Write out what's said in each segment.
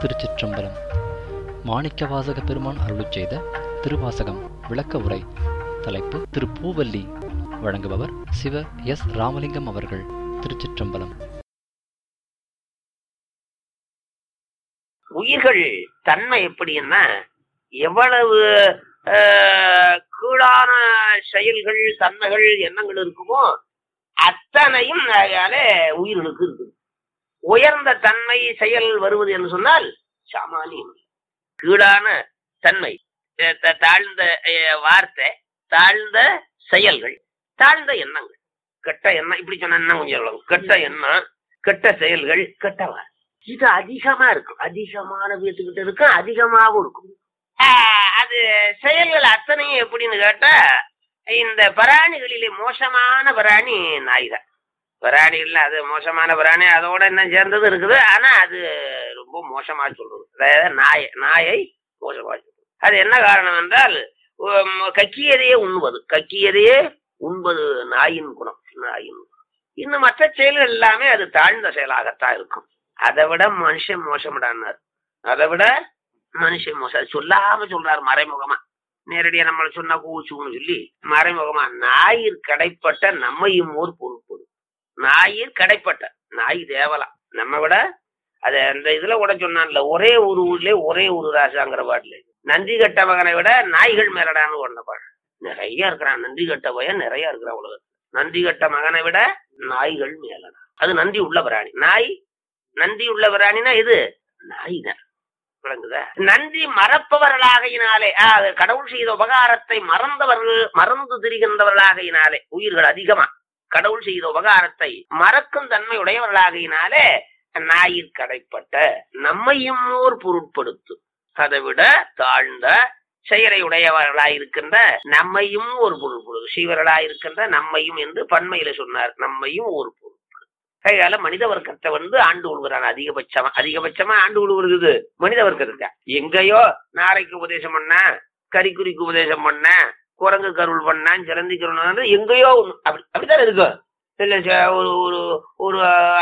திருச்சிற்றம்பலம் மாணிக்கவாசக பெருமான் அருளுச் செய்த திருவாசகம் விளக்க உரை தலைப்பு திருப்பூவல்லி வழங்குபவர் சிவ எஸ் ராமலிங்கம் அவர்கள் திருச்சிற்றம்பலம் உயிர்கள் தன்மை எப்படின்னா எவ்வளவு ஆஹ், கீழான செயல்கள் தன்மைகள் எண்ணங்கள் இருக்குமோ அத்தனையும் அதனால உயிர்களுக்கு இருக்குது உயர்ந்த தன்மை செயல் வருவது என்று சொன்னால் சாமானியம் அல்ல. கீழான தன்மை அஹ், த- தாழ்ந்த அஹ், வார்த்தை தாழ்ந்த செயல்கள் தாழ்ந்த எண்ணங்கள் கெட்ட எண்ணம் இப்படி சொன்னா இன்னும் கொஞ்சம் சொல்லலாம். கெட்ட எண்ணம் கெட்ட செயல்கள் கெட்ட வார்த்தை இது அதிகமா இருக்கும் அதிகமான வீட்டுக்கிட்ட இருக்கும் அதிகமாகவும் இருக்கும் ஆஹ் அது செயல்கள் அத்தனையும் எப்படின்னு கேட்டா இந்த பிராணிகளிலே மோசமான பிராணி நாய் தான் பிராணிகள்ல அது மோசமான பிராணி அதோட என்ன சேர்ந்தது இருக்குது ஆனா அது ரொம்ப மோசமா சொல்றது அதாவது நாயை நாயை மோசமா சொல்றது அது என்ன காரணம் என்றால் உம், கக்கியதையே உண்பது கக்கியதையே உண்பது நாயின் குணம் நாயின் குணம். இன்னும் மற்ற செயல்கள் எல்லாமே அது தாழ்ந்த செயலாகத்தான் இருக்கும் அதை விட மனுஷன் மோசம்டான்னார் அதை விட மனுஷன் மோசம் அது சொல்லாம சொல்றாரு மறைமுகமா நேரடியா நம்மள சொன்னா கூச்சுன்னு சொல்லி மறைமுகமா ஞாயிற் கடைப்பட்ட நம்மையும் ஓர் பொறுப்பொரு ஞாயிற் கடைப்பட்ட நாய் தேவலாம் நம்ம விட அது அந்த இதுல கூட சொன்னான்ல ஒரே ஒரு ஊர்ல ஒரே ஒரு ராசாங்கிற பாட்டுல நன்றி கட்ட மகனை விட நாய்கள் மேலடான்னு ஒண்ண பாடு நிறைய இருக்கிறான் நன்றி கட்ட பையன் நிறைய இருக்கிறான் உலகத்துல நன்றி கட்ட மகனை விட நாய்கள் மேலடா அது நன்றி உள்ள பிராணி நாய் நன்றி உள்ள பிராணினா இது நாய் தான் விளங்குதா நன்றி மறப்பவர்களாகையினாலே ஆ, அது கடவுள் செய்த உபகாரத்தை மறந்தவர்கள் மறந்து திரிகின்றவர்களாகையினாலே உயிர்கள் அதிகமா கடவுள் செய்த உபகாரத்தை மறக்கும் தன்மை உடையவர்களாகையினாலே நாயிற் கடைப்பட்ட நம்மையும் ஓர் பொருட்படுத்து அதை விட தாழ்ந்த செயலை உடையவர்களாய் இருக்கின்ற நம்மையும் ஒரு பொருட்படுது சீவர்களாய் இருக்கின்ற நம்மையும் என்று பன்மையில சொன்னார் நம்மையும் ஒரு பொருள் கையால மனித வர்க்கத்தை வந்து ஆண்டு கொள்கிறான் அதிகபட்சமா அதிகபட்சமா ஆண்டு கொள்கிறது மனித வர்க்கத்துக்கு எங்கேயோ நாரைக்கு உபதேசம் பண்ண கரிக்குறிக்கு உபதேசம் பண்ண குரங்கு கருள் பண்ணான் சிலந்தி கருள் எங்கேயோ ஒண்ணு அப்படி அப்படித்தானே இருக்கும் இல்ல ச- ஒரு ஒரு ஒரு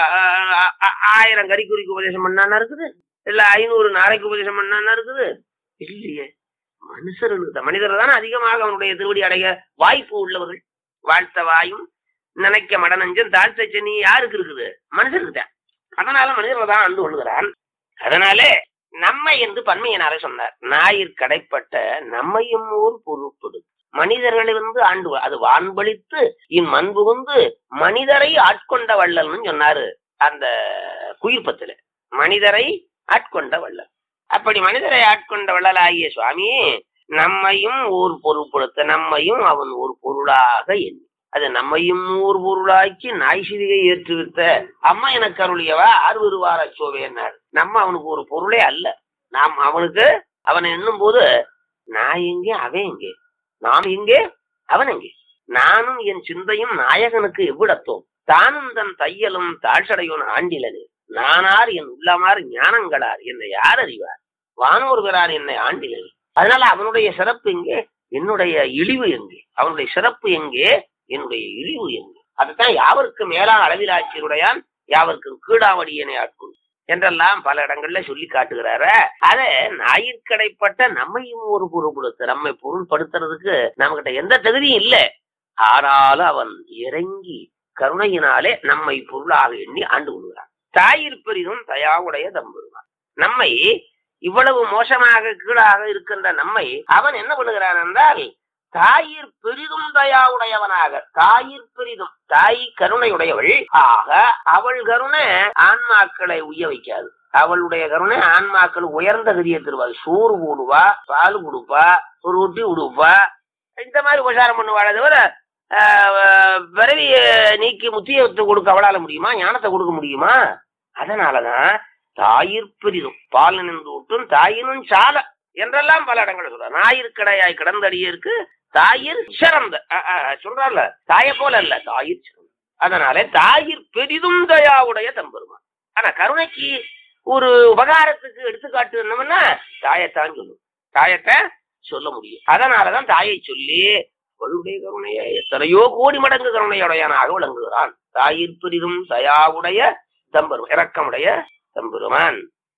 ஆ- ஆ- ஆ- ஆயிரம் கரிக்குறிக்கு உபதேசம் பண்ணானா இருக்குது இல்ல ஐநூறு நாரைக்கு உபதேசம் பண்ணானா இருக்குது இல்லையே மனுஷர்களுக்கு தான் மனிதர் தான் அதிகமாக அவனுடைய திருவடி அடைய வாய்ப்பு உள்ளவர்கள் வாழ்த்த வாயும் நினைக்க மடநஞ்சம் தாழ்த்த சென்னி யாருக்கு இருக்குது மனுஷருக்கு தான் அதனால மனிதர்கள் தான் ஆண்டு கொள்கிறான் அதனாலே நம்மை என்று பன்மையினாலே சொன்னார் ஞாயிற் கடைப்பட்ட நம்மையும் ஓர் பொருட்படு மனிதர்களை வந்து ஆண்டு அது வான்பளித்து இம்மண் புகுந்து மனிதரை ஆட்கொண்ட வள்ளல்னு சொன்னாரு அந்த குயிர்ப்பத்துல மனிதரை ஆட்கொண்ட வள்ளல் அப்படி மனிதரை ஆட்கொண்ட வள்ளலாகிய சுவாமி நம்மையும் ஓர் பொருட்படுத்த நம்மையும் அவன் ஒரு பொருளாக எண்ணி அது நம்மையும் ஊர் பொருளாக்கி நாய் சிவிகை ஏற்றுவித்த அம்மா எனக்கு அருளியவா ஆர்வருவார சோவேனார் நம்ம அவனுக்கு ஒரு பொருளே அல்ல நாம் அவனுக்கு அவனை எண்ணும் போது நான் எங்கே அவன் எங்கே நாம் எங்கே அவன் எங்கே நானும் என் சிந்தையும் நாயகனுக்கு எவ்விடத்தோம் தானும் தன் தையலும் தாழ்சடையோன் ஆண்டிலனே நானார் என் உள்ளமார் ஞானங்களார் என்னை யார் அறிவார் வானோர் பிறார் என்னை ஆண்டிலனே அதனால அவனுடைய சிறப்பு எங்கே என்னுடைய இழிவு எங்கே அவனுடைய சிறப்பு எங்கே என்னுடைய இழிவு எங்கே அதுதான் யாவருக்கு மேலான அளவிலாட்சியருடையான் யாவருக்கும் கீழாவடியனை ஆட்கொள் என்றெல்லாம் பல இடங்கள்ல சொல்லி காட்டுகிறார அத ஞாயிற்கடைப்பட்ட நம்மையும் ஒரு பொருள்படுத்த நம்மை பொருள்படுத்துறதுக்கு நம்மகிட்ட எந்த தகுதியும் இல்ல ஆனாலும் அவன் இறங்கி கருணையினாலே நம்மை பொருளாக எண்ணி ஆண்டு கொள்கிறான் தாயிற்பெரிதும் தயாவுடைய தம்பெருமான் நம்மை இவ்வளவு மோசமாக கீழாக இருக்கின்ற நம்மை அவன் என்ன பண்ணுகிறான் என்றால் தாயிற் பெரிதும் தயாவுடையவனாக தாயிற் பெரிதும் தாய் கருணையுடையவள் ஆக அவள் கருணை ஆன்மாக்களை உய்ய வைக்காது அவளுடைய கருணை ஆன்மாக்கள் உயர்ந்த கதியை தருவாள் சோறு போடுவா பால் கொடுப்பா ஒரு ரொட்டி கொடுப்பா இந்த மாதிரி உபசாரம் பண்ணுவாளே தவிர ஆஹ், பிறவிய நீக்கி முத்தியத்தை கொடுக்க அவளால முடியுமா ஞானத்தை கொடுக்க முடியுமா அதனாலதான் தாயிற் பெரிதும் பால் நின்று விட்டும் தாயினும் சால என்றெல்லாம் பல இடங்கள் சொல்ற ஞாயிற்கடையாய் கிடந்தடியிருக்கு தாயிர் சிறந்த அஹ், அஹ், சொல்றால தாய போல அல்ல தாயிர் சிறந்த அதனால தாயிர் பெரிதும் தயாவுடைய தம்பெருமான் ஆனா கருணைக்கு ஒரு உபகாரத்துக்கு எடுத்துக்காட்டு என்னம்னா தாயத்தான் சொல்லும் தாயத்தை சொல்ல முடியும் அதனாலதான் தாயை சொல்லி அவளுடைய கருணையை எத்தனையோ கோடி மடங்கு கருணையுடையனாக விளங்குகிறான் தாயிற் பெரிதும் தயாவுடைய தம்பெரும் இரக்கமுடைய தம்பெருமான்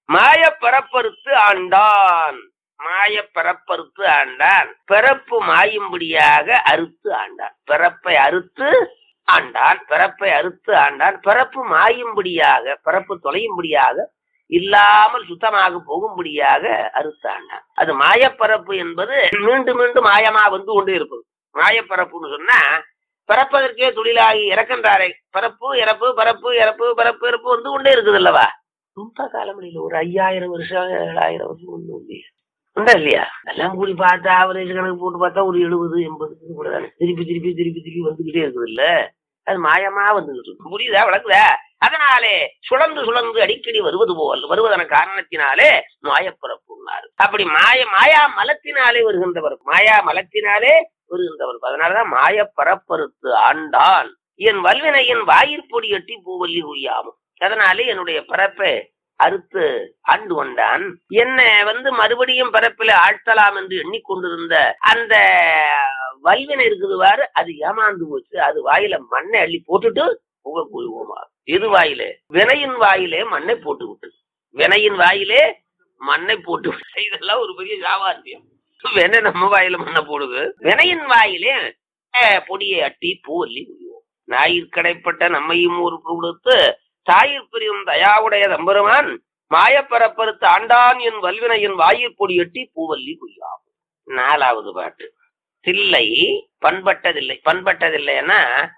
மாய பரப்பறுத்து ஆண்டான் மாய பரப்பறுத்து ஆண்டான் பிறப்பு மாயும்படியாக அறுத்து ஆண்டான் பிறப்பை அறுத்து ஆண்டான் பிறப்பை அறுத்து ஆண்டான் பிறப்பு மாயும்படியாக பிறப்பு தொலையும்படியாக இல்லாமல் சுத்தமாக போகும்படியாக அறுத்து ஆண்டான் அது மாயப்பரப்பு என்பது மீண்டும் மீண்டும் மாயமா வந்து கொண்டே இருப்பது மாயப்பரப்புன்னு சொன்னா பிறப்பதற்கே தொழிலாகி இறக்கின்றாரே பிறப்பு இறப்பு பிறப்பு இறப்பு பிறப்பு இறப்பு வந்து கொண்டே இருக்குது அல்லவா ரொம்ப காலமணியில ஒரு ஐயாயிரம் வருஷம் ஏழாயிரம் வருஷம் ஒண்ணு இல்லையா உண்டா இல்லையா எல்லாம் கூடி பார்த்தா அவரேஜ் கணக்கு போட்டு பார்த்தா ஒரு எழுபது எண்பது கூட தானே திருப்பி திருப்பி திருப்பி திருப்பி வந்துகிட்டே இருக்குது இல்ல அது மாயமா வந்துகிட்டு இருக்கு புரியுதா விளக்குதா அதனாலே சுழந்து சுழந்து அடிக்கடி வருவது போல் வருவதன காரணத்தினாலே மாயப்பிறப்புன்னாரு அப்படி மாய மாயா மலத்தினாலே வருகின்றவர் மாயா மலத்தினாலே வருகின்றவர் அதனாலதான் மாய பரப்பறுத்து ஆண்டான் என் வல்வினையின் வாயிற்பொடி எட்டி பூவல்லி உய்யாமும் அதனாலே என்னுடைய பரப்பை அறுத்து ஆண்டு கொண்டான் என்ன வந்து மறுபடியும் பரப்பில ஆழ்த்தலாம் என்று எண்ணிக்கொண்டிருந்த அந்த வல்வினை இருக்குதுவாரு அது ஏமாந்து போச்சு அது வாயில மண்ணை அள்ளி போட்டுட்டு புகழ் கூறுவோமா எது வாயிலே வினையின் வாயிலே மண்ணை போட்டு விட்டு வினையின் வாயிலே மண்ணை போட்டு விட்டு இதெல்லாம் ஒரு பெரிய சாவாத்தியம் வினை நம்ம வாயில மண்ணை போடுது வினையின் வாயிலே அஹ், பொடியை அட்டி பூவல்லி உய்வோம் ஞாயிற்கடைப்பட்ட நம்மையும் ஒரு கொடுத்து தாயிற் பிரியும் தயாவுடைய தம்பெருமான் மாயப்பரப்பறுத்து ஆண்டான் என் வல்வினையின் வாயிற் பொடி எட்டி பூவல்லி குய்யாம் நாலாவது பாட்டு தில்லை பண்பட்டதில்லை பண்பட்டதில்லைன்னா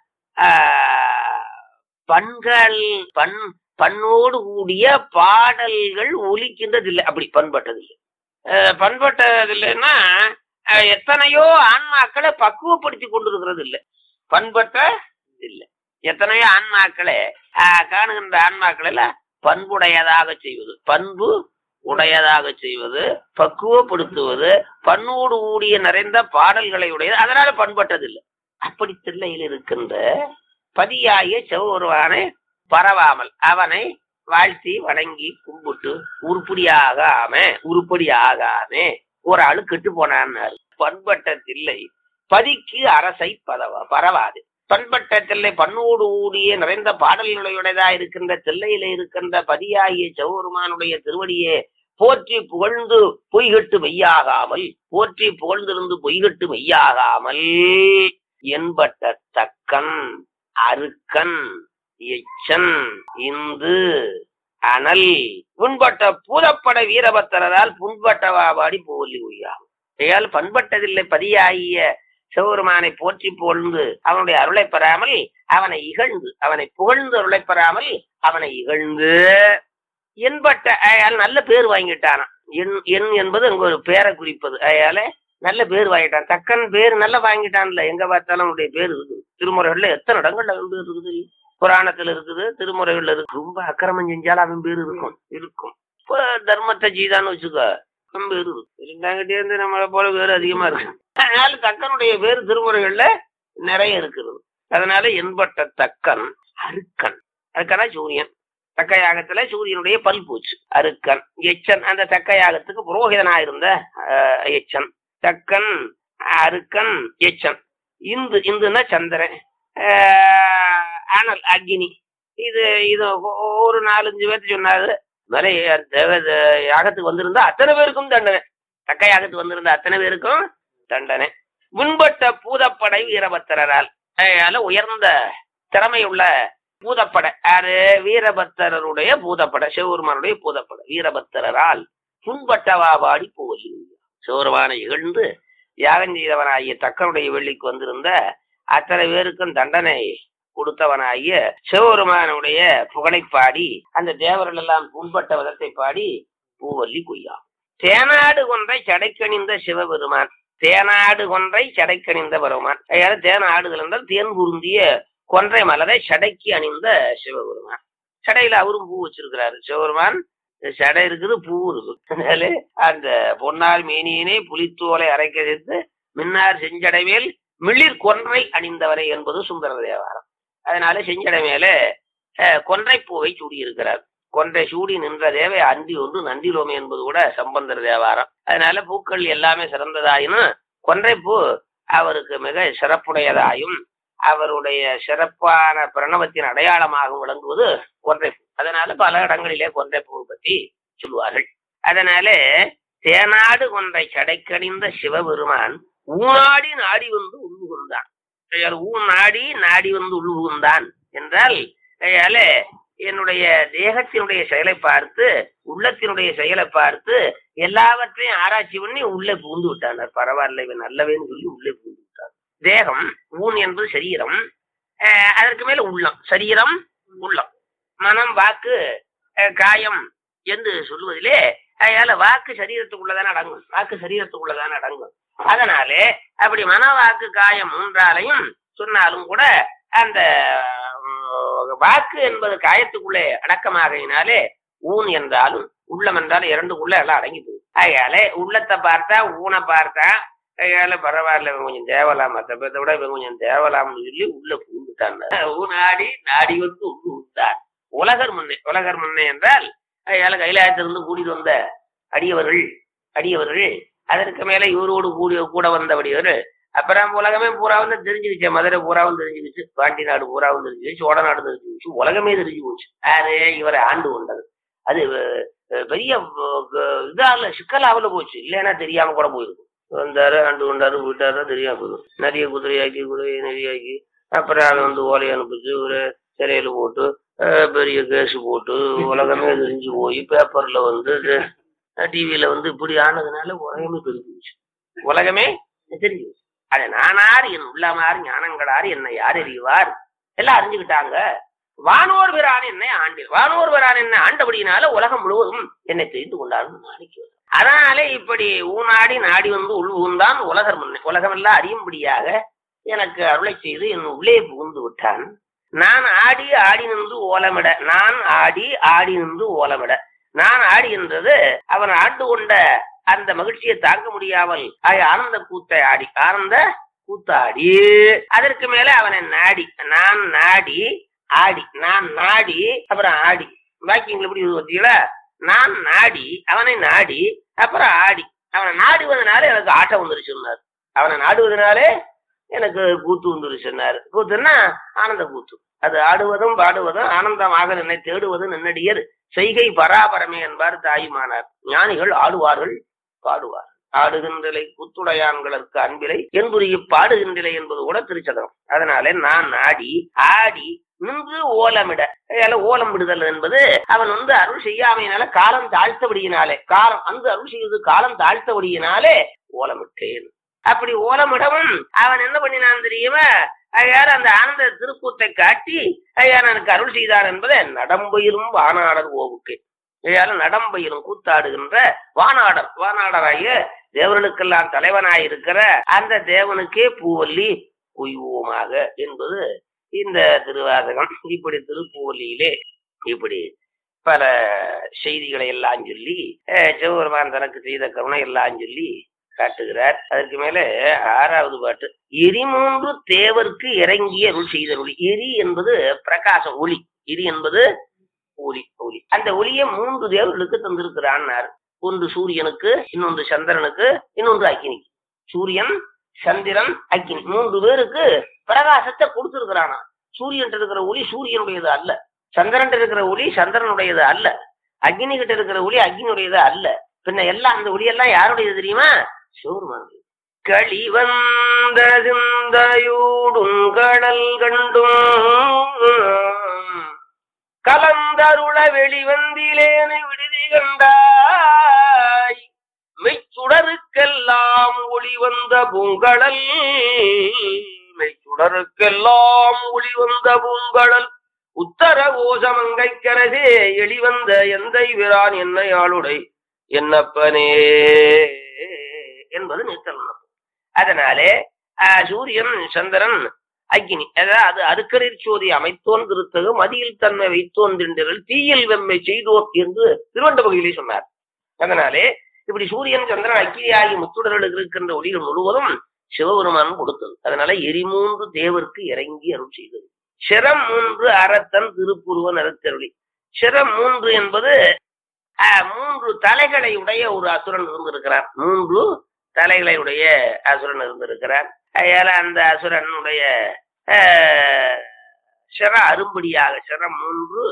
ஆஹ், பண்கள் பண் பண்ணோடு கூடிய பாடல்கள் ஒலிக்கின்றதில்லை அப்படி பண்பட்டதில்லை ஆஹ், பண்பட்டதில்லைன்னா ஆஹ், எத்தனையோ ஆன்மாக்களை பக்குவப்படுத்தி கொண்டிருக்கிறது இல்லை பண்பட்ட இல்லை எத்தனையோ ஆன்மாக்களை ஆஹ், காணுகின்ற ஆன்மாக்களை எல்லாம் பண்புடையதாக செய்வது பண்பு உடையதாக செய்வது பக்குவப்படுத்துவது பண்ணோடு கூடிய நிறைந்த பாடல்களை உடையது அதனால பண்பட்டதில்லை அப்படி தில்லையில் இருக்கின்ற பதியாகிய செவ்வொருவானை பரவாமல் அவனை வாழ்த்தி வணங்கி கும்பிட்டு உருப்படியாகாம உருப்படியாகாமே ஒரு ஆளு கெட்டு போனான்னாரு பண்பட்ட தில்லை பதிக்கு அரசை பதவ பரவாது பண்பட்ட தில்லை பண்ணோடு ஊடிய நிறைந்த பாடல்களையுடையதா இருக்கின்ற தில்லையில இருக்கின்ற பதியாகிய செவ்வொருமானுடைய திருவடியே போற்றி புகழ்ந்து பொய்கட்டு மெய்யாகாமல் போற்றி புகழ்ந்திருந்து பொய்கட்டு மெய்யாகாமல் என்பட்ட தக்கன் அருக்கன் எச்சன் இந்து அனல் புண்பட்ட பூதப்பட வீரபத்திரரால் புண்பட்டவாடி போலி உய்யாம் ஆகையால் பண்பட்டதில்லை பதியாகிய சிவபெருமானை போற்றி புகழ்ந்து அவனுடைய அருளை பெறாமல் அவனை இகழ்ந்து அவனை புகழ்ந்து அருளை பெறாமல் அவனை இகழ்ந்து என்பட்ட அயால் நல்ல பேர் வாங்கிட்டானாம் என் என் என்பது அங்க ஒரு பேரை குறிப்பது அயால நல்ல பேர் வாங்கிட்டான் தக்கன் பேர் நல்லா வாங்கிட்டான்ல எங்க பார்த்தாலும் அவனுடைய பேர் இருக்குது திருமுறைகள்ல எத்தனை இடங்கள்ல அவன் பேர் இருக்குது புராணத்துல இருக்குது திருமுறைகள்ல இருக்கு ரொம்ப அக்கிரமம் செஞ்சாலும் அவன் பேர் இருக்கும் இருக்கும் இப்போ தர்மத்தை ஜீதான்னு வச்சுக்கோ அவன் பேர் இருக்கு இருந்தாங்கிட்டே இருந்து நம்மளை போல பேர் அதிகமா இருக்கு அதனால தக்கனுடைய பேர் திருமுறைகள்ல நிறைய இருக்கிறது அதனால என்பட்ட தக்கன் அருக்கன் அருக்கனா சூரியன் தக்க யாகத்துல சூரியனுடைய பல் பூச்சு அருக்கன் எச்சன் அந்த தக்க யாகத்துக்கு புரோகிதனா இருந்த அஹ், எச்சன் தக்கன் அருக்கன் எச்சன் இந்து இந்துன்னா சந்திரன் அஹ், அனல் அக்னி இது இது ஒ- ஒரு நாலஞ்சு பேர்த்து சொன்னாரு மேலே தேவ- தே- யாகத்துக்கு வந்திருந்தா அத்தனை பேருக்கும் தண்டனை தக்க யாகத்துக்கு வந்திருந்த அத்தனை பேருக்கும் தண்டனை முன்பட்ட பூதப்படை வீரபத்திரரால் அதனால உயர்ந்த திறமையுள்ள பூதப்படை யாரு வீரபத்திரருடைய பூதப்பட சிவபெருமானுடைய பூதப்பட வீரபத்திரரால் புண்பட்டவாபாடி போலி சிவபெருமானை இகழ்ந்து யாகம் செய்தவனாகிய தக்கனுடைய வெள்ளிக்கு வந்திருந்த அத்தனை பேருக்கும் தண்டனை கொடுத்தவனாகிய சிவபெருமானுடைய புகழை பாடி அந்த தேவர்கள் எல்லாம் புண்பட்ட விதத்தை பாடி பூவல்லி கொய்யா தேனாடு கொன்றை சடைக்கணிந்த சிவபெருமான் தேனாடு கொன்றை சடைக்கணிந்த பெருமான் அதாவது தேன ஆடுகள் என்றால் தேன் குருந்திய கொன்றை மலரை சடைக்கு அணிந்த சிவபெருமான் சடையில அவரும் பூ வச்சிருக்கிறாரு சிவபெருமான் சடை இருக்குது பூ இருக்குது அதனால அந்த பொன்னார் மேனியினை புலித்தோலை அரைக்கழித்து மின்னார் செஞ்சடைவேல் மிளிர் கொன்றை அணிந்தவரை என்பது சுந்தர தேவாரம் அதனால செஞ்சடை மேல அஹ், கொன்றை பூவை சூடியிருக்கிறார் கொன்றை சூடி நின்ற தேவை அன்றி ஒன்று நன்றிலோமே என்பது கூட சம்பந்தர் தேவாரம் அதனால பூக்கள் எல்லாமே சிறந்ததாயினும் கொன்றைப்பூ அவருக்கு மிக சிறப்புடையதாயும் அவருடைய சிறப்பான பிரணவத்தின் அடையாளமாக விளங்குவது கொன்றைப்பூ அதனால பல இடங்களிலே கொன்றைப்பூ பற்றி சொல்லுவார்கள் அதனால தேனாடு கொன்றை சடைக்கடிந்த சிவபெருமான் ஊனாடி நாடி வந்து உள்புகுந்தான் ஊன் நாடி நாடி வந்து உள்புகுந்தான் என்றால் அதனால என்னுடைய தேகத்தினுடைய செயலை பார்த்து உள்ளத்தினுடைய செயலை பார்த்து எல்லாவற்றையும் ஆராய்ச்சி பண்ணி உள்ளே புகுந்து விட்டான் பரவாயில்ல இவன் நல்லவேன்னு சொல்லி உள்ளே புகுந்து விட்டான் தேகம் ஊன் என்பது சரீரம் அஹ் அதற்கு மேல உள்ளம் சரீரம் உள்ளம் மனம் வாக்கு அஹ் காயம் என்று சொல்லுவதிலே அதனால வாக்கு சரீரத்துக்குள்ளதான அடங்கும் வாக்கு சரீரத்துக்குள்ளதான அடங்கும் அதனாலே அப்படி மன வாக்கு காயம் மூன்றாலையும் சொன்னாலும் கூட அந்த உம், வாக்கு என்பது காயத்துக்குள்ளே அடக்கமாகையினாலே ஊன் என்றாலும் உள்ளம் என்றாலும் இரண்டுக்குள்ள எல்லாம் அடங்கி போகுது அதனால உள்ளத்தை பார்த்தா ஊனை பார்த்தா அதனால பரவாயில்ல இவன் கொஞ்சம் தேவலாம் மற்ற பேர்த்த விட இவன் கொஞ்சம் தேவலாம்னு சொல்லி உள்ள பூந்துட்டான் ஊனாடி நாடி வந்து உள்ள விட்டார் உலகர் முன்னே உலகர் முன்னே என்றால் அதனால கைலாயத்திலிருந்து கூட்டிட்டு வந்த அடியவர்கள் அடியவர்கள் அதற்கு மேல இவரோடு கூடி கூட வந்தபடியவர் அப்புறம் உலகமே பூரா வந்து தெரிஞ்சுக்கிச்சு மதுரை பூராவும் தெரிஞ்சுக்கிச்சு பாண்டி நாடு பூராவும் தெரிஞ்சுக்கிச்சு சோழ நாடு தெரிஞ்சுக்கிச்சு உலகமே தெரிஞ்சு போச்சு யாரு இவரை ஆண்டு கொண்டது அது அஹ், பெரிய அஹ், இதால சிக்கலாவில் போச்சு இல்லைன்னா தெரியாம கூட போயிருக்கும் வந்தாரு ஆண்டு கொண்டாரு போயிட்டாரு தெரியாம போயிடும் நிறைய குதிரையாக்கி குதிரையை நெறியாக்கி அப்புறம் அதை வந்து ஓலையை அனுப்பிச்சு ஒரு சிறையில போட்டு அஹ், பெரிய கேஸ் போட்டு உலகமே தெரிஞ்சு போய் பேப்பர்ல வந்து டிவியில வந்து இப்படி ஆனதுனால உலகமே தெரிஞ்சு போச்சு உலகமே தெரிஞ்சு போச்சு அது நானார் என் உள்ளமார் ஞானங்களார் என்னை யார் அறிவார் எல்லாம் அறிஞ்சுக்கிட்டாங்க வானோர் பிரான் என்னை ஆண்டில் வானோர் பிரான் என்னை ஆண்டபடியினால உலகம் முழுவதும் என்னை தெரிந்து கொண்டார்கள் நாளைக்கு வரும். அதனாலே இப்படி ஊனாடி நாடி வந்து உள் ஊந்தான் உலகர் முன்னே உலகமெல்லாம் அறியும்படியாக எனக்கு அருளை செய்து என் உள்ளே புகுந்து விட்டான் நான் ஆடி ஆடி நின்று ஓலமிட நான் ஆடி ஆடி நின்று ஓலமிட நான் ஆடி என்றது அவன் ஆண்டு கொண்ட அந்த மகிழ்ச்சியை தாங்க முடியாமல் ஆய ஆனந்த கூத்தை ஆடி ஆனந்த கூத்தாடி அதற்கு மேல அவனை நாடி நான் நாடி ஆடி நான் நாடி அப்புறம் ஆடி வாக்கியங்கள் எப்படி இருக்குது பார்த்தீங்களா நான் நாடி அவனை நாடி அப்புறம் ஆடி அவனை நாடுவதனால எனக்கு ஆட்டம் வந்துருச்சுன்னாரு அவனை நாடுவதனாலே எனக்கு கூத்து வந்துருச்சுன்னாரு கூத்துன்னா ஆனந்த கூத்து அது ஆடுவதும் பாடுவதும் ஆனந்தமாக நின்னை தேடுவதும் நின்னடியர் செய்கை பராபரமே என்பார் தாயுமானார் ஞானிகள் ஆடுவார்கள் பாடுவார் ஆடுகின்றலை குத்துடையான்களுக்கு அன்பிலை என்புரிய பாடுகின்றலை என்பது கூட திருச்சதம் அதனால நான் நாடி ஆடி நின்று ஓலமிட அதனால ஓலம் விடுதல் என்பது அவன் வந்து அருள் செய்யாமையினால காலம் தாழ்த்தபடியினாலே காலம் அந்த அருள் செய்வது காலம் தாழ்த்தபடியினாலே ஓலமிட்டேன் அப்படி ஓலமிடவும் அவன் என்ன பண்ணினான் தெரியுமா ஐயார் அந்த ஆனந்த திருக்கூத்தை காட்டி ஐயார் எனக்கு அருள் செய்தார் என்பதை நடம்பயிரும் வானாடர் ஓவுக்கு ஐயால நடம்பயிரும் கூத்தாடுகின்ற வானாடர் வானாடராகிய தேவர்களுக்கெல்லாம் தலைவனாயிருக்கிற அந்த தேவனுக்கே பூவல்லி குய்வோமாக என்பது இந்த திருவாசகம் இப்படி திருப்பூவல்லியிலே இப்படி பல செய்திகளை எல்லாம் சொல்லி அஹ், சிவபெருமான் தனக்கு செய்த கருணை எல்லாம் சொல்லி காட்டுகிறார் அதற்கு மேல ஆறாவது பாட்டு எரி மூன்று தேவர்க்கு இறங்கிய அருள் செய்தருளி எரி என்பது பிரகாசம் ஒளி எரி என்பது ஒளி ஒளி அந்த ஒளியை மூன்று தேவர்களுக்கு தந்திருக்கிறான்னார் ஒன்று சூரியனுக்கு இன்னொன்று சந்திரனுக்கு இன்னொன்று அக்கினிக்கு சூரியன் சந்திரன் அக்கினி மூன்று பேருக்கு பிரகாசத்தை கொடுத்திருக்கிறானா சூரியன் இருக்கிற ஒளி சூரியனுடையது அல்ல சந்திரன் இருக்கிற ஒளி சந்திரனுடையது அல்ல அக்னி கிட்ட இருக்கிற ஒளி அக்னியுடையது அல்ல பின்ன எல்லாம் அந்த ஒளி எல்லாம் யாருடையது தெரியுமா சிவருமான் களி வந்த சிந்தையூடும் கடல் கண்டும் கலந்தருள வெளிவந்திலேனை விடுதி கண்டாய் மெய்ச்சுடருக்கெல்லாம் ஒளி வந்த பூங்கடல் மெய்ச்சுடருக்கெல்லாம் ஒளி வந்த பூங்கடல் உத்தர கோஷமங்கைக்கரசே எளிவந்த எந்தை விரான் என்னை ஆளுடை என்னப்பனே என்பது நித்தல் அதனாலே ஆஹ், சூரியன் சந்திரன் அக்னி அதாவது அருக்கரிற் சோதி அமைத்தோன் திருத்தகு மதியில் தன்மை வைத்தோன் திண்டர்கள் தீயில் வெம்மை செய்தோர் என்று திருவண்ட பகுதியிலே சொன்னார் அதனாலே இப்படி சூரியன் சந்திரன் அக்கினி ஆகிய முத்துடர்களுக்கு இருக்கின்ற ஒளிகள் முழுவதும் சிவபெருமான் கொடுத்தது அதனால எரிமூன்று தேவருக்கு இறங்கி அருள் செய்தது சிரம் மூன்று அறத்தன் திருப்புருவன் அறத்தருளி சிரம் மூன்று என்பது ஆஹ், மூன்று தலைகளை உடைய ஒரு அசுரன் இருந்திருக்கிறார் மூன்று தலைகளை உடைய அசுரன் இருந்திருக்கிறார் அதனால அந்த அசுரனுடைய ஆஹ், சிர அரும்படியாக சிரம் மூன்று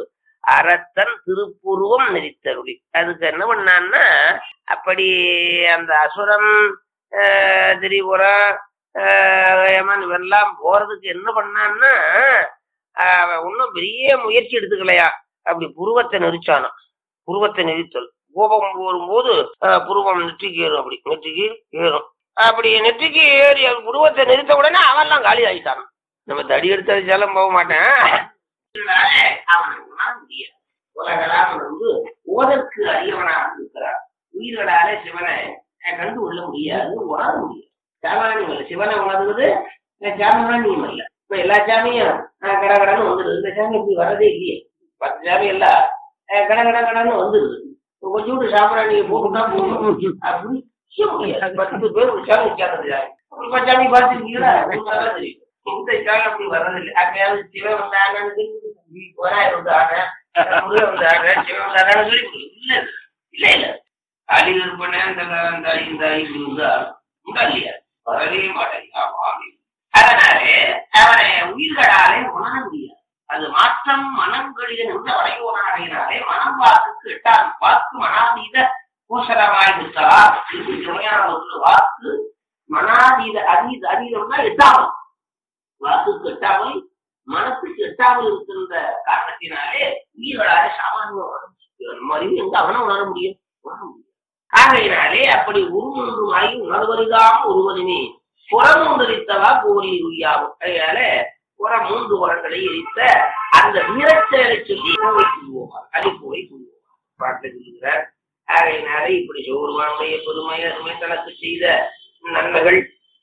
அறத்தன் திருப்புருவம் நெறித்தருளி அதுக்கு என்ன பண்ணான்னா அப்படி அந்த அசுரன் ஆஹ், திரிபுரம் ஆஹ், யமன் இவெல்லாம் போறதுக்கு என்ன பண்ணான்னா ஆஹ், அவன் ஒன்றும் பெரிய முயற்சி எடுத்துக்கலையா அப்படி புருவத்தை நெரிச்சானா புருவத்தை நெரித்தல் கோபம் வரும்போது ஆஹ், புருவம் நெற்றிக்கு ஏறும் அப்படி நெற்றிக்கு ஏறும் அப்படி நெற்றிக்கு ஏறி அவன் புருவத்தை நிறுத்த உடனே அவன்லாம் காலி ஆயிட்டான் நம்ம தடி எடுத்து அடிச்சாலும் போக மாட்டேன் இதனால அவனை உணர முடியாது உலகளாம் வந்து ஓதற்கு அறியவனாக இருக்கிறார் உயிர்களால சிவனை அஹ், கண்டு கொள்ள முடியாது உணர முடியாது சாமானியம் இல்லை சிவனை உணர்வது அஹ், சாமானியம் இல்லை இப்ப எல்லா சாமியும் அஹ், கடகடன்னு வந்துடுது இந்த சாமி இப்படி வரதே இல்லையே பத்து சாமி எல்லாம் அஹ், கட கட கடன்னு வந்துடுது இப்ப கொஞ்சோண்டு சாம்பிராணியை போட்டுட்டா போதும் அப்படி செய்ய முடியாது பத்து பேர் ஒரு சாமி உட்கார்ந்து இப்ப சாமி பார்த்துருக்கீங்களா உங்களுக்கு நல்லா தெரியும் இந்த சாமி அப்படி வர்றதில்லை அப்பயாவது சிவன் வந்தாங்கன்னு வராய் வந்தாங்க முருகன் வந்தாங்க சிவன் வந்தாங்கன்னு சொல்லி கொடு. இல்ல இல்ல இல்ல அழிவு பண்ண இந்த இந்த இந்த இது இருந்தா உண்டா இல்லையா வரவே மாட்டேங்க ஆமா அதனாலே அவனை உயிர்களாலே உணர முடியாது அது மாற்றம் மனங்களில் நின்ற வரையோனாகையினாலே மனம் வாக்குக்கு எட்டான் வாக்கு மனாதீத பூசரமாய் நிற்கலா இது துணையான ஒரு வாக்கு மனாதீத அதீத அதீதம்னா எட்டாமல் வாக்குக்கு எட்டாமல் மனசுக்கு எட்டாமல் இருக்கின்ற காரணத்தினாலே உயிர்களாலே சாமானியம் உணர முடியும் நம்ம அறிவு எங்க அவனை உணர முடியும் உணர முடியும் ஆகையினாலே அப்படி உருமொன்றுமாய் உணர்வருகாம ஒருவனுமே புறம் ஒன்றித்தவா கோரி உரியாகும் அதனால புறம் மூன்று புறங்களை எரித்த அந்த வீரச்செயலை சொல்லி கோவை சொல்லுவோம் அடிப்போவை சொல்லுவோம் பாட்டு சொல்லுகிறார் ஆகையினாலே இப்படி சோர்வானுடைய பெருமை அருமை தனக்கு செய்த நன்மைகள்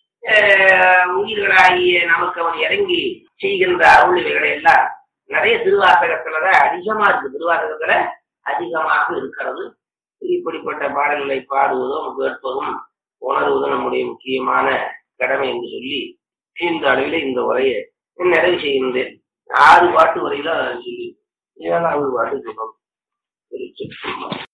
ஆஹ், உயிர்களாகிய நமக்கு அவன் இறங்கி செய்கின்ற அருளிவைகளை எல்லாம் நிறைய திருவாசகத்துலதான் அதிகமா இருக்கு திருவாசகத்துல அதிகமாக இருக்கிறது இப்படிப்பட்ட பாடல்களை பாடுவதும் கேட்பதும் உணர்வதும் நம்முடைய முக்கியமான கடமை என்று சொல்லி இந்த அளவில் இந்த உரையை நிறைவு செய்கின்றேன் ஆறு பாட்டு வரையில சொல்லி ஏழாவது பாட்டு சொல்றோம்